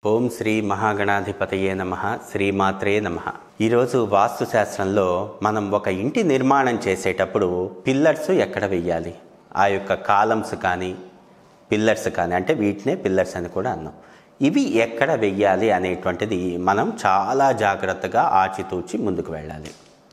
ఓం శ్రీ మహాగణాధిపతయే నమ శ్రీమాత్రే నమ ఈరోజు వాస్తు శాస్త్రంలో మనం ఒక ఇంటి నిర్మాణం చేసేటప్పుడు పిల్లర్స్ ఎక్కడ వెయ్యాలి ఆ యొక్క కాలమ్స్ కానీ పిల్లర్స్ కానీ అంటే వీటినే పిల్లర్స్ అని కూడా అన్నాం ఇవి ఎక్కడ వెయ్యాలి అనేటువంటిది మనం చాలా జాగ్రత్తగా ఆచితూచి ముందుకు వెళ్ళాలి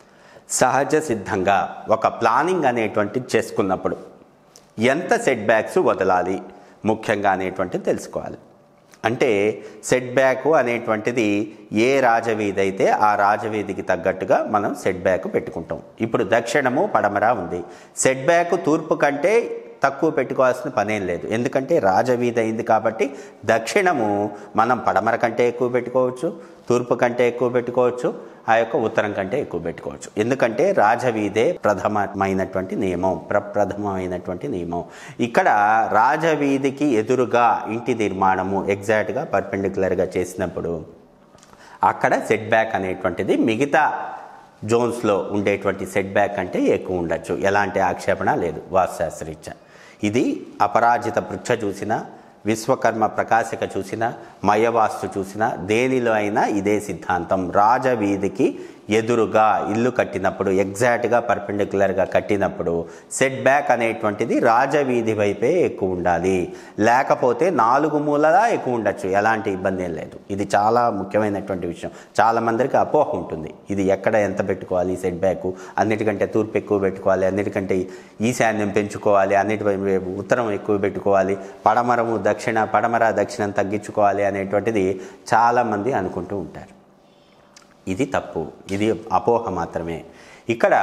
సహజ సిద్ధంగా ఒక ప్లానింగ్ అనేటువంటిది చేసుకున్నప్పుడు ఎంత సెట్ బ్యాక్స్ వదలాలి ముఖ్యంగా అనేటువంటిది తెలుసుకోవాలి అంటే సెట్ బ్యాక్ అనేటువంటిది ఏ రాజవీధి అయితే ఆ రాజవీధికి తగ్గట్టుగా మనం సెట్ బ్యాక్ పెట్టుకుంటాం ఇప్పుడు దక్షిణము పడమర ఉంది సెట్ బ్యాక్ తూర్పు కంటే తక్కువ పెట్టుకోవాల్సిన పనేం లేదు ఎందుకంటే రాజవీధి అయింది కాబట్టి దక్షిణము మనం పడమర కంటే ఎక్కువ పెట్టుకోవచ్చు తూర్పు కంటే ఎక్కువ పెట్టుకోవచ్చు ఆ యొక్క ఉత్తరం కంటే ఎక్కువ పెట్టుకోవచ్చు ఎందుకంటే రాజవీధే ప్రథమమైనటువంటి నియమం ప్రప్రథమమైనటువంటి నియమం ఇక్కడ రాజవీధికి ఎదురుగా ఇంటి నిర్మాణము ఎగ్జాక్ట్గా పర్పెండిక్యులర్గా చేసినప్పుడు అక్కడ సెట్ బ్యాక్ అనేటువంటిది మిగతా జోన్స్లో ఉండేటువంటి సెట్ బ్యాక్ అంటే ఎక్కువ ఉండొచ్చు ఎలాంటి ఆక్షేపణ లేదు వాస్తుశాస్త్రరీత్యా ఇది అపరాజిత పృచ్ఛ చూసినా విశ్వకర్మ ప్రకాశిక చూసినా మయవాస్తు చూసినా దేనిలో అయినా ఇదే సిద్ధాంతం రాజవీధికి ఎదురుగా ఇల్లు కట్టినప్పుడు ఎగ్జాక్ట్గా పర్పెండిక్యులర్గా కట్టినప్పుడు సెట్ బ్యాక్ అనేటువంటిది రాజవీధి వైపే ఎక్కువ ఉండాలి లేకపోతే నాలుగు మూలలా ఎక్కువ ఉండొచ్చు ఎలాంటి ఇబ్బంది ఏం లేదు ఇది చాలా ముఖ్యమైనటువంటి విషయం చాలా మందికి అపోహ ఉంటుంది ఇది ఎక్కడ ఎంత పెట్టుకోవాలి సెట్ బ్యాక్ అన్నిటికంటే తూర్పు ఎక్కువ పెట్టుకోవాలి అన్నిటికంటే ఈశాన్యం పెంచుకోవాలి అన్నిటి వైపు ఉత్తరం ఎక్కువ పెట్టుకోవాలి పడమరము దక్షిణ పడమర దక్షిణం తగ్గించుకోవాలి అనేటువంటిది చాలామంది అనుకుంటూ ఉంటారు ఇది తప్పు ఇది అపోహ మాత్రమే ఇక్కడ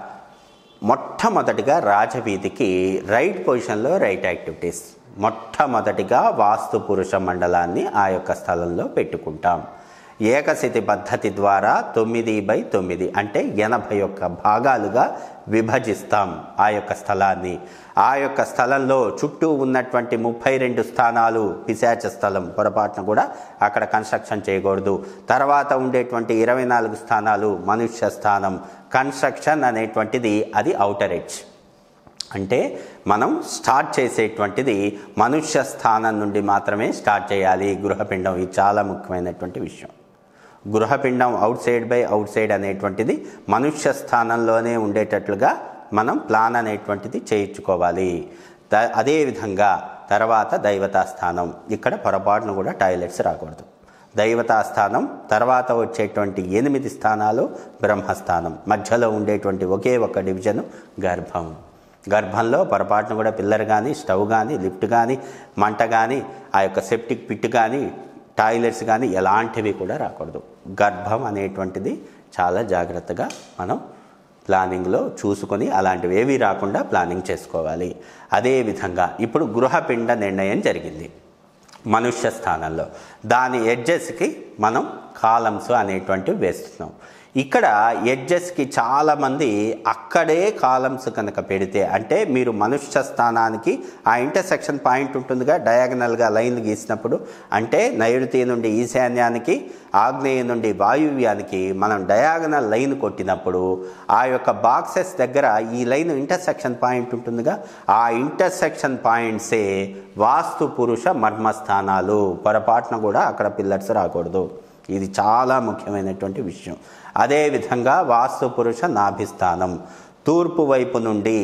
మొట్టమొదటిగా రాజవీధికి రైట్ పొజిషన్లో రైట్ యాక్టివిటీస్ మొట్టమొదటిగా వాస్తు పురుష మండలాన్ని ఆ యొక్క స్థలంలో పెట్టుకుంటాం ఏకశితి పద్ధతి ద్వారా తొమ్మిది బై తొమ్మిది అంటే ఎనభై ఒక్క భాగాలుగా విభజిస్తాం ఆ యొక్క స్థలాన్ని ఆ యొక్క స్థలంలో చుట్టూ ఉన్నటువంటి ముప్పై రెండు స్థానాలు పిశాచ స్థలం పొరపాటున కూడా అక్కడ కన్స్ట్రక్షన్ చేయకూడదు తర్వాత ఉండేటువంటి ఇరవై నాలుగు స్థానాలు మనుష్య స్థానం కన్స్ట్రక్షన్ అనేటువంటిది అది అవుటర్ ఎడ్జ్ అంటే మనం స్టార్ట్ చేసేటువంటిది మనుష్య స్థానం నుండి మాత్రమే స్టార్ట్ చేయాలి గృహపిండం ఇది చాలా ముఖ్యమైనటువంటి విషయం గృహపిండం outside by outside అనేటువంటిది మనుష్య స్థానంలోనే ఉండేటట్లుగా మనం ప్లాన్ అనేటువంటిది చేయించుకోవాలి ద అదేవిధంగా తర్వాత దైవతా స్థానం ఇక్కడ పొరపాటును కూడా టాయిలెట్స్ రాకూడదు దైవతా స్థానం తర్వాత వచ్చేటువంటి ఎనిమిది స్థానాలు బ్రహ్మస్థానం మధ్యలో ఉండేటువంటి ఒకే ఒక డివిజను గర్భం గర్భంలో పొరపాటును కూడా పిల్లర్ కానీ స్టవ్ కానీ లిఫ్ట్ కానీ మంట కానీ ఆ యొక్క సెప్టిక్ పిట్ కానీ టాయిలెట్స్ కానీ ఎలాంటివి కూడా రాకూడదు గర్భం అనేటువంటిది చాలా జాగ్రత్తగా మనం ప్లానింగ్లో చూసుకొని అలాంటివి ఏవి రాకుండా ప్లానింగ్ చేసుకోవాలి అదేవిధంగా ఇప్పుడు గృహపిండ నిర్ణయం జరిగింది మనుష్య స్థానంలో దాని ఎడ్జెస్కి మనం కాలమ్స్ అనేటువంటివి వేస్తున్నాం ఇక్కడ ఎడ్జెస్కి చాలామంది అక్కడే కాలమ్స్ కనుక పెడితే అంటే మీరు మనుష్య స్థానానికి ఆ ఇంటర్సెక్షన్ పాయింట్ ఉంటుందిగా డయాగనల్గా లైన్ గీసినప్పుడు అంటే నైరుతి నుండి ఈశాన్యానికి ఆగ్నేయ నుండి వాయువ్యానికి మనం డయాగనల్ లైన్ కొట్టినప్పుడు ఆ యొక్క బాక్సెస్ దగ్గర ఈ లైన్ ఇంటర్సెక్షన్ పాయింట్ ఉంటుందిగా ఆ ఇంటర్సెక్షన్ పాయింట్సే వాస్తు పురుష మర్మస్థానాలు పొరపాటున కూడా అక్కడ పిల్లర్స్ రాకూడదు ఇది చాలా ముఖ్యమైనటువంటి విషయం అదేవిధంగా వాస్తు పురుష నాభిస్థానం తూర్పు వైపు నుండి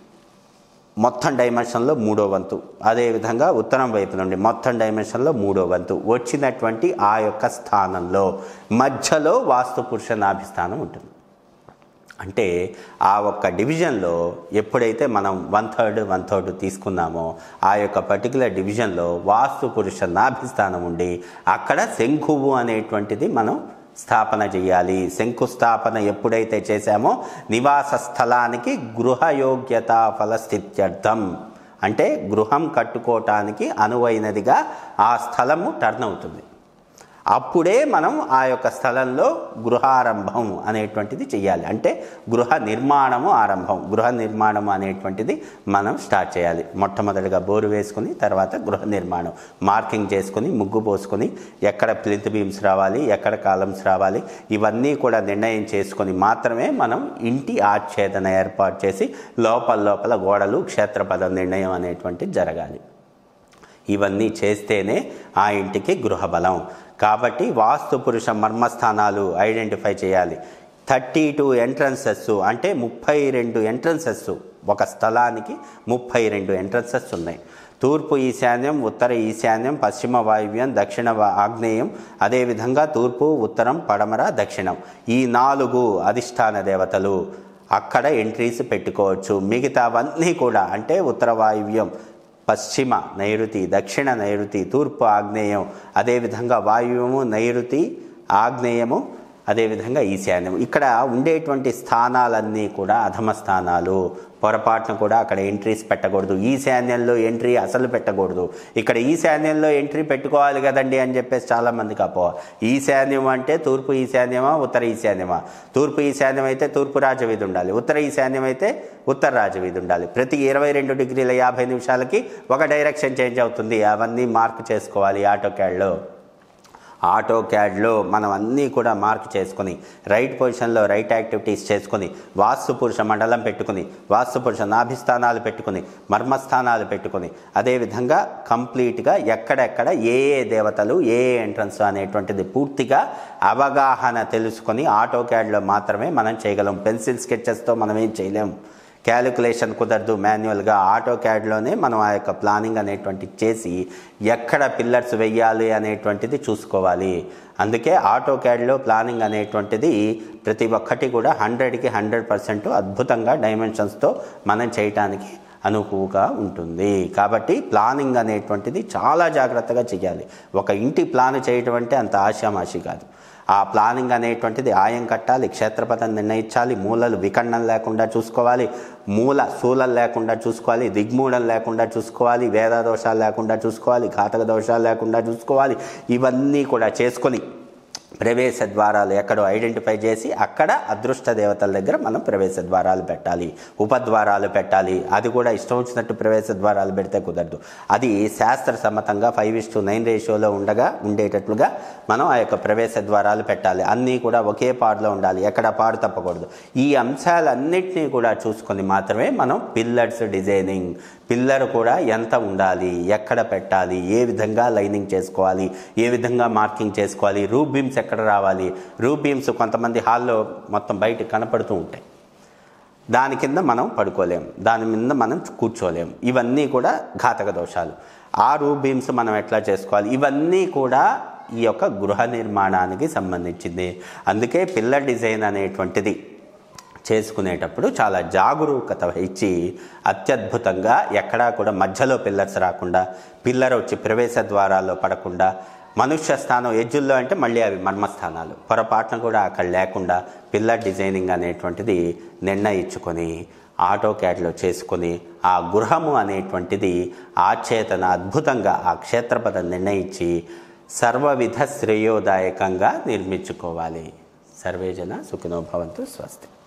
మొత్తం డైమెన్షన్లో మూడో వంతు అదేవిధంగా ఉత్తరం వైపు నుండి మొత్తం డైమెన్షన్లో మూడో వంతు వచ్చినటువంటి ఆ యొక్క స్థానంలో మధ్యలో వాస్తు పురుష నాభిస్థానం ఉంటుంది అంటే ఆ ఒక్క డివిజన్లో ఎప్పుడైతే మనం వన్ థర్డ్ వన్ థర్డ్ తీసుకున్నామో ఆ యొక్క పర్టికులర్ డివిజన్లో వాస్తు పురుష నాభిస్థానం ఉండి అక్కడ శంఖువు అనేటువంటిది మనం స్థాపన చేయాలి శంకుస్థాపన ఎప్పుడైతే చేశామో నివాస స్థలానికి గృహయోగ్యత ఫలస్థిత్యర్థం అంటే గృహం కట్టుకోవటానికి అనువైనదిగా ఆ స్థలము టర్న్ అవుతుంది అప్పుడే మనం ఆ యొక్క స్థలంలో గృహారంభం అనేటువంటిది చేయాలి అంటే గృహ నిర్మాణము ఆరంభం గృహ నిర్మాణం అనేటువంటిది మనం స్టార్ట్ చేయాలి మొట్టమొదటిగా బోరు వేసుకుని తర్వాత గృహ నిర్మాణం మార్కింగ్ చేసుకుని ముగ్గు పోసుకొని ఎక్కడ ప్లింత్ బీమ్స్ రావాలి ఎక్కడ కాలమ్స్ రావాలి ఇవన్నీ కూడా నిర్ణయం చేసుకొని మాత్రమే మనం ఇంటి ఆచ్ఛేదన ఏర్పాటు చేసి లోపల లోపల గోడలు క్షేత్రపద నిర్ణయం అనేటువంటిది జరగాలి ఇవన్నీ చేస్తేనే ఆ ఇంటికి గృహబలం కాబట్టి వాస్తు పురుష మర్మస్థానాలు ఐడెంటిఫై చేయాలి థర్టీ టూ ఎంట్రన్సెస్ అంటే ముప్పై రెండు ఎంట్రన్సెస్ ఒక స్థలానికి ముప్పై రెండు ఎంట్రన్సెస్ ఉన్నాయి తూర్పు ఈశాన్యం ఉత్తర ఈశాన్యం పశ్చిమ వాయువ్యం దక్షిణ వా- ఆగ్నేయం అదేవిధంగా తూర్పు ఉత్తరం పడమర దక్షిణం ఈ నాలుగు అధిష్టాన దేవతలు అక్కడ ఎంట్రీస్ పెట్టుకోవచ్చు మిగతావన్నీ కూడా అంటే ఉత్తర వాయువ్యం పశ్చిమ నైరుతి దక్షిణ నైరుతి తూర్పు ఆగ్నేయం అదేవిధంగా వాయువ్యము నైరుతి ఆగ్నేయము అదేవిధంగా ఈశాన్యం ఇక్కడ ఉండేటువంటి స్థానాలన్నీ కూడా అధమ స్థానాలు పొరపాటున కూడా అక్కడ ఎంట్రీస్ పెట్టకూడదు ఈశాన్యంలో ఎంట్రీ అసలు పెట్టకూడదు ఇక్కడ ఈశాన్యంలో ఎంట్రీ పెట్టుకోవాలి కదండి అని చెప్పేసి చాలామందికి అపో ఈశాన్యం అంటే తూర్పు ఈశాన్యమా ఉత్తర ఈశాన్యమా తూర్పు ఈశాన్యం అయితే తూర్పు రాజవీధి ఉండాలి ఉత్తర ఈశాన్యం అయితే ఉత్తర రాజవీధి ఉండాలి ప్రతి ఇరవై రెండు డిగ్రీల యాభై నిమిషాలకి ఒక డైరెక్షన్ చేంజ్ అవుతుంది అవన్నీ మార్క్ చేసుకోవాలి ఆటో క్యాడ్లో ఆటో క్యాడ్లో మనం అన్నీ కూడా మార్క్ చేసుకొని రైట్ పొజిషన్లో రైట్ యాక్టివిటీస్ చేసుకొని వాస్తు పురుష మండలం పెట్టుకుని వాస్తు పురుష నాభిస్థానాలు పెట్టుకుని మర్మస్థానాలు పెట్టుకుని అదేవిధంగా కంప్లీట్గా ఎక్కడెక్కడ ఏ ఏ దేవతలు ఏ ఏ ఎంట్రన్స్ అనేటువంటిది పూర్తిగా అవగాహన తెలుసుకొని ఆటో క్యాడ్లో మాత్రమే మనం చేయగలం పెన్సిల్ స్కెచెస్తో మనం ఏం చేయలేం క్యాలిక్యులేషన్ కుదరదు మాన్యువల్గా ఆటో క్యాడ్లోనే మనం ఆ యొక్క ప్లానింగ్ అనేటువంటిది చేసి ఎక్కడ పిల్లర్స్ వెయ్యాలి అనేటువంటిది చూసుకోవాలి అందుకే ఆటో క్యాడ్లో ప్లానింగ్ అనేటువంటిది ప్రతి ఒక్కటి కూడా హండ్రెడ్కి హండ్రెడ్ పర్సెంట్ అద్భుతంగా డైమెన్షన్స్తో మనం చేయటానికి అనుకువగా ఉంటుంది కాబట్టి ప్లానింగ్ అనేటువంటిది చాలా జాగ్రత్తగా చేయాలి ఒక ఇంటి ప్లాన్ చేయటం అంటే అంత ఆశామాషి కాదు ఆ ప్లానింగ్ అనేటువంటిది ఆయం కట్టాలి క్షేత్రపథం నిర్ణయించాలి మూలలు విఖండం లేకుండా చూసుకోవాలి మూల శూలలు లేకుండా చూసుకోవాలి దిగ్మూలం లేకుండా చూసుకోవాలి వేద దోషాలు లేకుండా చూసుకోవాలి ఘాతక దోషాలు లేకుండా చూసుకోవాలి ఇవన్నీ కూడా చేసుకొని ప్రవేశ ద్వారాలు ఎక్కడో ఐడెంటిఫై చేసి అక్కడ అదృష్ట దేవతల దగ్గర మనం ప్రవేశ ద్వారాలు పెట్టాలి ఉపద్వారాలు పెట్టాలి అది కూడా ఇష్టం వచ్చినట్టు ప్రవేశ ద్వారాలు పెడితే కుదరదు అది శాస్త్ర సమ్మతంగా ఫైవ్ ఇస్ టు నైన్ రేషియోలో ఉండగా ఉండేటట్లుగా మనం ఆ యొక్క ప్రవేశ ద్వారాలు పెట్టాలి అన్నీ కూడా ఒకే పాడులో ఉండాలి ఎక్కడ పాడు తప్పకూడదు ఈ అంశాలన్నింటినీ కూడా చూసుకొని మాత్రమే మనం పిల్లర్స్ డిజైనింగ్ పిల్లర్ కూడా ఎంత ఉండాలి ఎక్కడ పెట్టాలి ఏ విధంగా లైనింగ్ చేసుకోవాలి ఏ విధంగా మార్కింగ్ చేసుకోవాలి రూప్ బీమ్స్ ఎక్కడ రావాలి రూప్ బీమ్స్ కొంతమంది హాల్లో మొత్తం బయట కనపడుతూ ఉంటాయి దాని కింద మనం పడుకోలేం దాని మీద మనం కూర్చోలేం ఇవన్నీ కూడా ఘాతక దోషాలు ఆ రూప్ బీమ్స్ మనం ఎట్లా చేసుకోవాలి ఇవన్నీ కూడా ఈ యొక్క గృహ నిర్మాణానికి సంబంధించింది అందుకే పిల్లర్ డిజైన్ అనేటువంటిది చేసుకునేటప్పుడు చాలా జాగరూకత వహించి అత్యద్భుతంగా ఎక్కడా కూడా మధ్యలో పిల్లర్స్ రాకుండా పిల్లర్ వచ్చి ప్రవేశ ద్వారాల్లో పడకుండా మనుష్య స్థానం ఎజ్జుల్లో అంటే మళ్ళీ అవి మర్మస్థానాలు పొరపాటున కూడా అక్కడ లేకుండా పిల్లర్ డిజైనింగ్ అనేటువంటిది నిర్ణయించుకొని ఆటో క్యాట్లో చేసుకొని ఆ గృహము అనేటువంటిది ఆచేతన అద్భుతంగా ఆ క్షేత్రపదం నిర్ణయించి సర్వవిధ శ్రేయోదాయకంగా నిర్మించుకోవాలి సర్వేజన సుఖినో భవంతు స్వస్తి